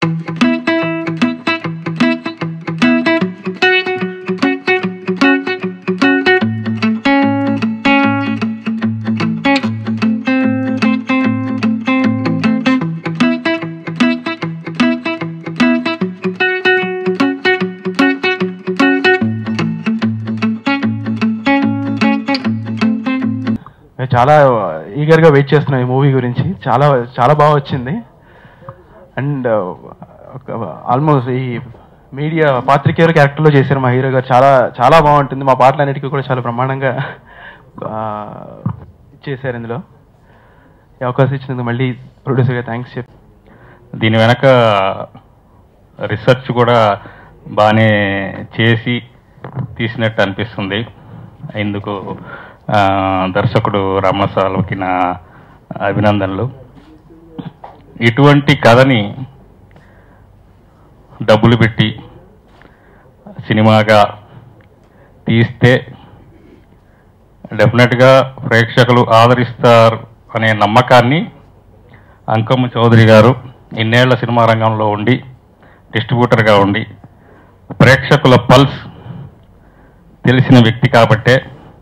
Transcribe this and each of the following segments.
మేము చాలా ఈగర్గా వెయిట్ చేస్తున్నాం ఈ మూవీ గురించి చాలా చాలా బాగా వచ్చింది అండ్ ఆల్మోస్ట్ ఈ మీడియా పాత్రికేయుల క్యారెక్టర్లో చేశారు మా హీరో గారు చాలా చాలా బాగుంటుంది మా పాటలన్నిటికీ కూడా చాలా బ్రహ్మాండంగా ఆ, చేశారు ఇందులో ఈ అవకాశం ఇచ్చినందుకు మళ్ళీ ప్రొడ్యూసర్గా థ్యాంక్స్ చెప్పి దీని వెనక రీసెర్చ్ కూడా బాగానే చేసి తీసినట్టు అనిపిస్తుంది ఇందుకు ఆ, దర్శకుడు రమణసాలకి నా అభినందనలు ఇటువంటి కథని డబ్బులు పెట్టి సినిమాగా తీస్తే డెఫినెట్గా ప్రేక్షకులు ఆదరిస్తారు అనే నమ్మకాన్ని అంకమ్మ చౌదరి గారు ఇన్నేళ్ల సినిమా రంగంలో ఉండి డిస్ట్రిబ్యూటర్గా ఉండి ప్రేక్షకుల పల్స్ తెలిసిన వ్యక్తి కాబట్టే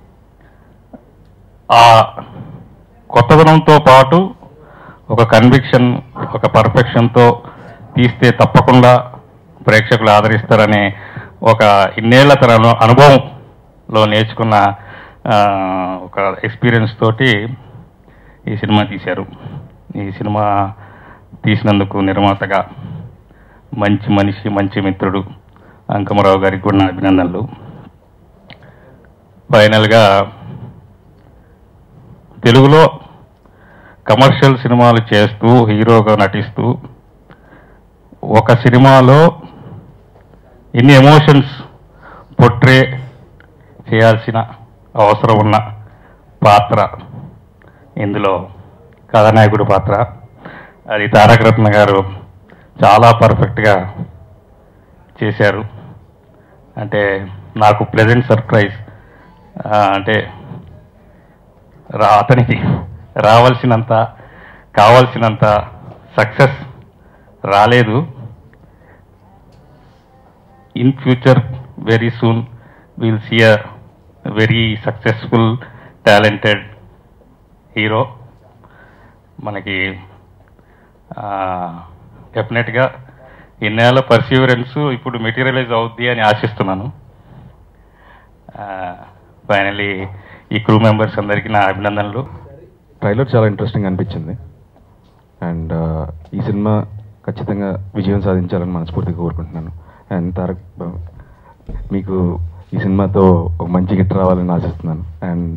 ఆ కొత్తదనంతో పాటు ఒక కన్విక్షన్ ఒక పర్ఫెక్షన్తో తీస్తే తప్పకుండా ప్రేక్షకులు ఆదరిస్తారనే ఒక ఇన్నేళ్ల తన అను- అనుభవంలో నేర్చుకున్న ఆ, ఒక ఎక్స్పీరియన్స్ తోటి ఈ సినిమా తీశారు ఈ సినిమా తీసినందుకు నిర్మాతగా మంచి మనిషి మంచి మిత్రుడు అంకమరావు గారికి కూడా నా అభినందనలు ఫైనల్గా తెలుగులో కమర్షియల్ సినిమాలు చేస్తూ హీరోగా నటిస్తూ ఒక సినిమాలో ఎన్ని ఎమోషన్స్ పొట్రే చేయాల్సిన అవసరం ఉన్న పాత్ర ఇందులో కథానాయకుడు పాత్ర అది తారక రత్న గారు చాలా పర్ఫెక్ట్గా చేశారు అంటే నాకు ప్లెజెంట్ సర్ప్రైజ్ అంటే రా అతనికి రావాల్సినంత కావాల్సినంత సక్సెస్ రాలేదు in future very soon will see a very successful talented hero మనకి డెఫినెట్గా ఇన్నేళ్ళ పర్సీవరెన్స్ ఇప్పుడు మెటీరియలైజ్ అవుద్ది అని ఆశిస్తున్నాను ఫైనలీ ఈ క్రూ మెంబర్స్ అందరికీ నా అభినందనలు ట్రైలర్ చాలా ఇంట్రెస్టింగ్ అనిపించింది అండ్ ఈ సినిమా ఖచ్చితంగా విజయం సాధించాలని మనస్ఫూర్తిగా కోరుకుంటున్నాను అండ్ తారక్ బ- మీకు ఈ సినిమాతో ఒక మంచి హిట్ రావాలని ఆశిస్తున్నాను అండ్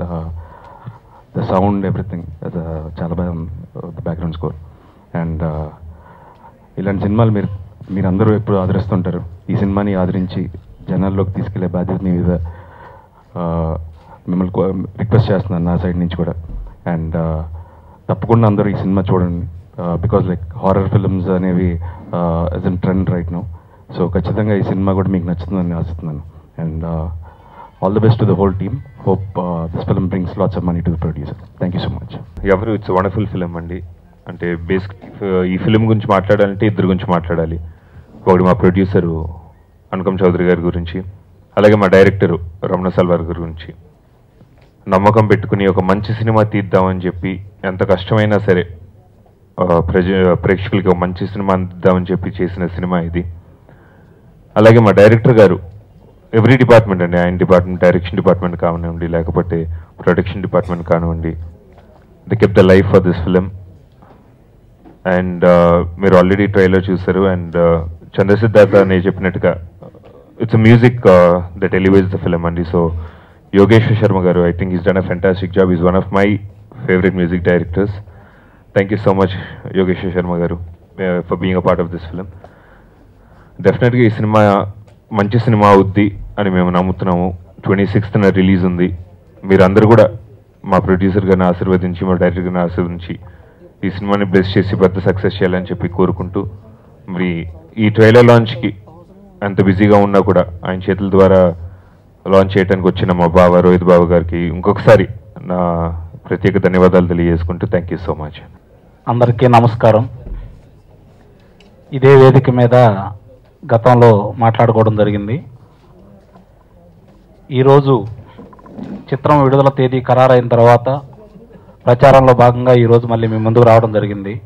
ద సౌండ్ ఎవ్రీథింగ్ చాలా బాగా ద బ్యాక్గ్రౌండ్ స్కోర్ అండ్ ఇలాంటి సినిమాలు మీరు మీరందరూ ఎప్పుడు ఆదరిస్తుంటారు ఈ సినిమాని ఆదరించి జనాల్లోకి తీసుకెళ్లే బాధ్యత మీ మీద ఆ, మిమ్మల్ని రిక్వెస్ట్ చేస్తున్నాను నా సైడ్ నుంచి కూడా అండ్ తప్పకుండా అందరూ ఈ సినిమా చూడండి బికాజ్ లైక్ హారర్ ఫిల్మ్స్ అనేవి as an trend right no so ఖచ్చితంగా ఈ సినిమా కూడా మీకు నచ్చుతుందని ఆశిస్తున్నాను and all the best to the whole team hope this film brings lots of money to the producer thank you so much ఎవరు it's wonderful film అండి అంటే basic ఈ ఫిలిం గురించి మాట్లాడాలంటే ఇద్దరు గురించి మాట్లాడాలి ఒకటి మా ప్రొడ్యూసరు అనుకమ్ చౌదరి గారి గురించి అలాగే మా డైరెక్టరు రమణ సల్వార్ గారి గురించి నమ్మకం పెట్టుకుని ఒక మంచి సినిమా తీద్దామని చెప్పి ఎంత కష్టమైనా సరే ఆ, ప్రజ ప్రేక్షకులకి ఒక మంచి సినిమా అందిద్దామని చెప్పి చేసిన సినిమా ఇది అలాగే మా డైరెక్టర్ గారు ఎవ్రీ డిపార్ట్మెంట్ అండి ఆయన డిపార్ట్మెంట్ డైరెక్షన్ డిపార్ట్మెంట్ కానివ్వండి లేకపోతే ప్రొడక్షన్ డిపార్ట్మెంట్ కానివ్వండి ది కెప్ the life for this film and మీరు ఆల్రెడీ ట్రైలర్ చూసారు అండ్ చంద్రసిద్ధార్థ నేను చెప్పినట్టుగా it's music that elevates the film అండి సో యోగేశ్వర్ శర్మ గారు I think is done a fantastic job is one of my favourite music directors thank you so much Yogeshwar Sharma గారు for being a part of this film డెఫినెట్గా ఈ cinema మంచి cinema అవుద్ది అని మేము నమ్ముతున్నాము twenty సిక్స్త్న release ఉంది మీరందరూ కూడా మా ప్రొడ్యూసర్ గారిని ఆశీర్వదించి మా డైరెక్టర్ గారిని ఆశీర్వదించి ఈ సినిమాని బ్లెస్ చేసి పెద్ద సక్సెస్ చేయాలని చెప్పి కోరుకుంటూ మరి ఈ ట్రైలర్ లాంచ్కి అంత బిజీగా ఉన్నా కూడా ఆయన చేతుల ద్వారా లాంచ్ చేయడానికి వచ్చిన మా బావ రోహిత్ బాబు గారికి ఇంకొకసారి నా ప్రత్యేక ధన్యవాదాలు తెలియజేసుకుంటూ థ్యాంక్ యూ సో మచ్ అందరికీ నమస్కారం ఇదే వేదిక మీద గతంలో మాట్లాడుకోవడం జరిగింది ఈరోజు చిత్రం విడుదల తేదీ ఖరారైన తర్వాత ప్రచారంలో భాగంగా ఈరోజు మళ్ళీ మీ ముందుకు రావడం జరిగింది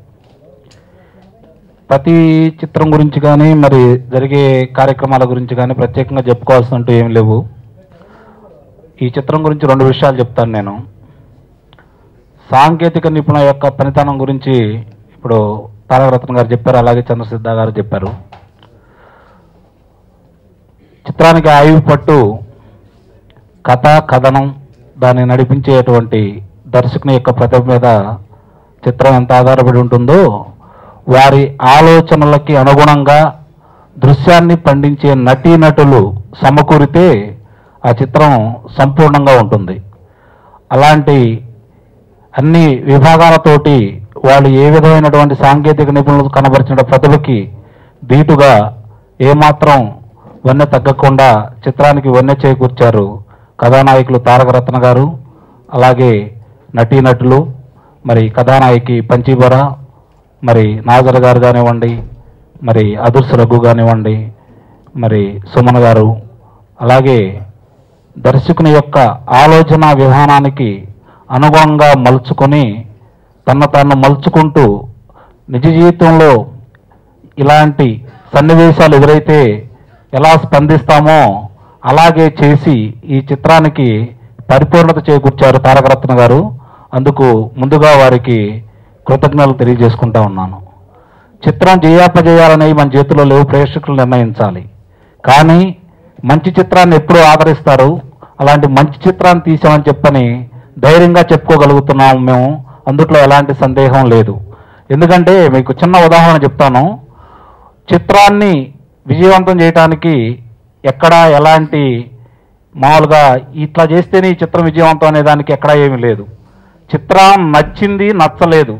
ప్రతి చిత్రం గురించి కానీ మరి జరిగే కార్యక్రమాల గురించి కానీ ప్రత్యేకంగా చెప్పుకోవాల్సినట్టు ఏం లేవు ఈ చిత్రం గురించి రెండు విషయాలు చెప్తాను నేను సాంకేతిక నిపుణుల యొక్క పనితనం గురించి ఇప్పుడు తారకరత్న గారు చెప్పారు అలాగే చంద్రసిద్ధ గారు చెప్పారు చిత్రానికి ఆయువు పట్టు కథ కథనం దాన్ని నడిపించేటువంటి దర్శకుని యొక్క ప్రతిభ మీద చిత్రం ఎంత ఆధారపడి ఉంటుందో వారి ఆలోచనలకి అనుగుణంగా దృశ్యాన్ని పండించే నటీనటులు సమకూరితే ఆ చిత్రం సంపూర్ణంగా ఉంటుంది అలాంటి అన్ని విభాగాలతోటి వాళ్ళు ఏ విధమైనటువంటి సాంకేతిక నిపుణులు కనబరిచిన ప్రతిభకి ధీటుగా ఏమాత్రం వన్నె తగ్గకుండా చిత్రానికి వన్నె చేకూర్చారు కథానాయకులు తారకరత్న గారు అలాగే నటీనటులు మరి కథానాయకి పంచీబర మరి నాజర్ గారు కానివ్వండి మరి అదుర్స్ రఘు కానివ్వండి మరి సుమన్ గారు అలాగే దర్శకుని యొక్క ఆలోచన విధానానికి అనుగుణంగా మలుచుకొని తన తాను మలుచుకుంటూ నిజ జీవితంలో ఇలాంటి సన్నివేశాలు ఎదురైతే ఎలా స్పందిస్తామో అలాగే చేసి ఈ చిత్రానికి పరిపూర్ణత చేకూర్చారు తారకరత్న గారు అందుకు ముందుగా వారికి కృతజ్ఞతలు తెలియజేసుకుంటా ఉన్నాను చిత్రం జయాపజయాలనేవి మన చేతిలో లేవు ప్రేక్షకులు నిర్ణయించాలి కానీ మంచి చిత్రాన్ని ఎప్పుడు ఆదరిస్తారు అలాంటి మంచి చిత్రాన్ని తీసామని చెప్పని ధైర్యంగా చెప్పుకోగలుగుతున్నాము మేము అందుట్లో ఎలాంటి సందేహం లేదు ఎందుకంటే మీకు చిన్న ఉదాహరణ చెప్తాను చిత్రాన్ని విజయవంతం చేయడానికి ఎక్కడ ఎలాంటి మామూలుగా ఇట్లా చేస్తేనే ఈ చిత్రం విజయవంతం అనే దానికి ఎక్కడా ఏమీ లేదు చిత్రం నచ్చింది నచ్చలేదు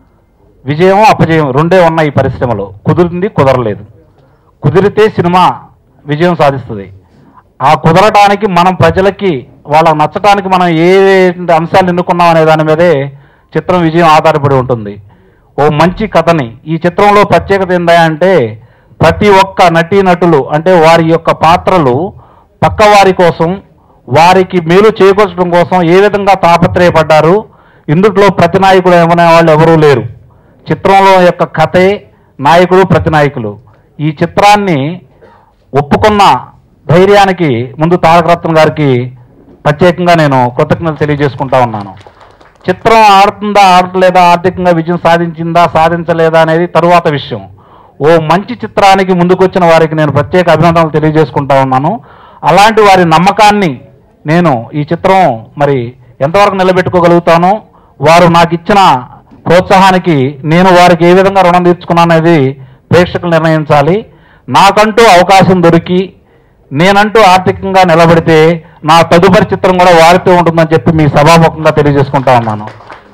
విజయం అపజయం రెండే ఉన్నాయి ఈ పరిశ్రమలో కుదిరింది కుదరలేదు కుదిరితే సినిమా విజయం సాధిస్తుంది ఆ కుదరటానికి మనం ప్రజలకి వాళ్ళకి నచ్చటానికి మనం ఏ అంశాలు ఎన్నుకున్నాం అనే దాని మీదే చిత్రం విజయం ఆధారపడి ఉంటుంది ఓ మంచి కథని ఈ చిత్రంలో ప్రత్యేకత ఏందా అంటే ప్రతి ఒక్క నటీనటులు అంటే వారి యొక్క పాత్రలు పక్క వారి కోసం వారికి మేలు చేకూర్చడం కోసం ఏ విధంగా తాపత్రయపడ్డారు ఇందుట్లో ప్రతి నాయకుడు ఏమనే వాళ్ళు ఎవరూ లేరు చిత్రంలో యొక్క కథే నాయకుడు ప్రతి నాయకులు ఈ చిత్రాన్ని ఒప్పుకున్న ధైర్యానికి ముందు తారకరత్న గారికి ప్రత్యేకంగా నేను కృతజ్ఞతలు తెలియజేసుకుంటా ఉన్నాను చిత్రం ఆడుతుందా ఆడట్లేదా ఆర్థికంగా విజయం సాధించిందా సాధించలేదా అనేది తరువాత విషయం ఓ మంచి చిత్రానికి ముందుకొచ్చిన వారికి నేను ప్రత్యేక అభినందనలు తెలియజేసుకుంటా ఉన్నాను అలాంటి వారి నమ్మకాన్ని నేను ఈ చిత్రం మరి ఎంతవరకు నిలబెట్టుకోగలుగుతానో వారు నాకు ఇచ్చిన ప్రోత్సాహానికి నేను వారికి ఏ విధంగా రుణం తీర్చుకున్నాను అనేది ప్రేక్షకులు నిర్ణయించాలి నాకంటూ అవకాశం దొరికి నేనంటూ ఆర్థికంగా నిలబడితే నా తదుపరి చిత్రం కూడా వారితో ఉంటుందని చెప్పి మీ సభాముఖంగా తెలియజేసుకుంటా ఉన్నాను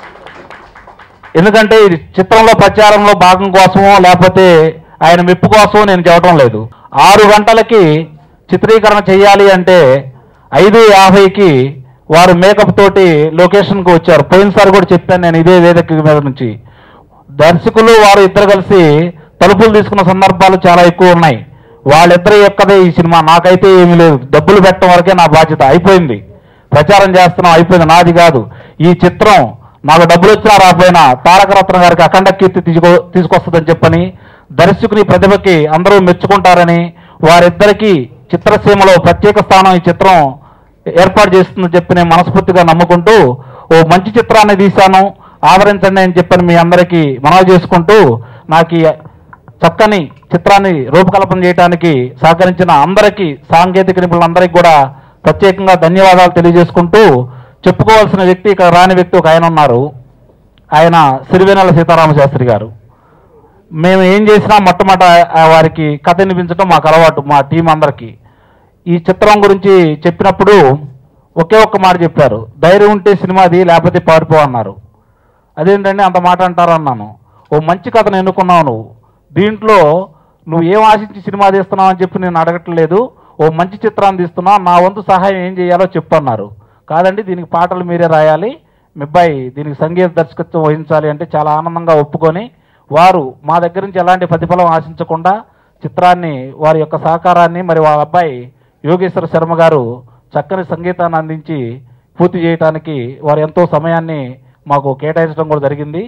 ఎందుకంటే ఇది చిత్రంలో ప్రచారంలో భాగం కోసమో లేకపోతే ఆయన మెప్పు కోసమో నేను చెప్పడం లేదు ఆరు గంటలకి చిత్రీకరణ చేయాలి అంటే ఐదు యాభైకి వారు మేకప్ తోటి లొకేషన్కి వచ్చారు పోయినసారి కూడా చెప్పాను నేను ఇదే వేదిక మీద నుంచి దర్శకులు వారు ఇద్దరు కలిసి తలుపులు తీసుకున్న సందర్భాలు చాలా ఎక్కువ ఉన్నాయి వాళ్ళిద్దరి యొక్కదే ఈ సినిమా నాకైతే ఏమీ లేదు డబ్బులు పెట్టడం వరకే నా బాధ్యత అయిపోయింది ప్రచారం చేస్తున్నాం అయిపోయింది నాది కాదు ఈ చిత్రం నాకు డబ్బులు వచ్చినా రాకపోయినా తారకరత్న గారికి అఖండ కీర్తి తీసుకో తీసుకొస్తుందని చెప్పని దర్శకుని ప్రతిభకి అందరూ మెచ్చుకుంటారని వారిద్దరికీ చిత్రసీమలో ప్రత్యేక స్థానం ఈ చిత్రం ఏర్పాటు చేస్తుందని చెప్పి నేను మనస్ఫూర్తిగా నమ్ముకుంటూ ఓ మంచి చిత్రాన్ని తీశాను ఆదరించండి అని చెప్పని మీ అందరికీ మనవి చేసుకుంటూ నాకు ఈ చక్కని చిత్రాన్ని రూపకల్పన చేయడానికి సహకరించిన అందరికీ సాంకేతిక నిపుణులందరికీ కూడా ప్రత్యేకంగా ధన్యవాదాలు తెలియజేసుకుంటూ చెప్పుకోవాల్సిన వ్యక్తి ఇక్కడ రాని వ్యక్తి ఒక ఆయన ఉన్నారు ఆయన సిరివెనెల సీతారామ శాస్త్రి గారు మేము ఏం చేసినా మొట్టమొదట ఆ వారికి కథ వినిపించడం మాకు అలవాటు మా టీం అందరికీ ఈ చిత్రం గురించి చెప్పినప్పుడు ఒకే ఒక్క మాట చెప్పారు ధైర్యం ఉంటే సినిమాది లేకపోతే పారిపో అన్నారు అదేంటండి అంత మాట అంటారు అన్నాను ఓ మంచి కథను ఎన్నుకున్నావు నువ్వు దీంట్లో నువ్వు ఏం ఆశించి సినిమా తీస్తున్నావు అని చెప్పి నేను అడగట్లేదు ఓ మంచి చిత్రాన్ని తీస్తున్నావు నా వంతు సహాయం ఏం చేయాలో చెప్పన్నారు కాదండి దీనికి పాటలు మీరే రాయాలి మీ అబ్బాయి దీనికి సంగీత దర్శకత్వం వహించాలి అంటే చాలా ఆనందంగా ఒప్పుకొని వారు మా దగ్గర నుంచి ఎలాంటి ప్రతిఫలం ఆశించకుండా చిత్రాన్ని వారి యొక్క సహకారాన్ని మరి వాళ్ళ అబ్బాయి యోగేశ్వర శర్మ గారు చక్కని సంగీతాన్ని అందించి పూర్తి చేయడానికి వారు ఎంతో సమయాన్ని మాకు కేటాయించడం కూడా జరిగింది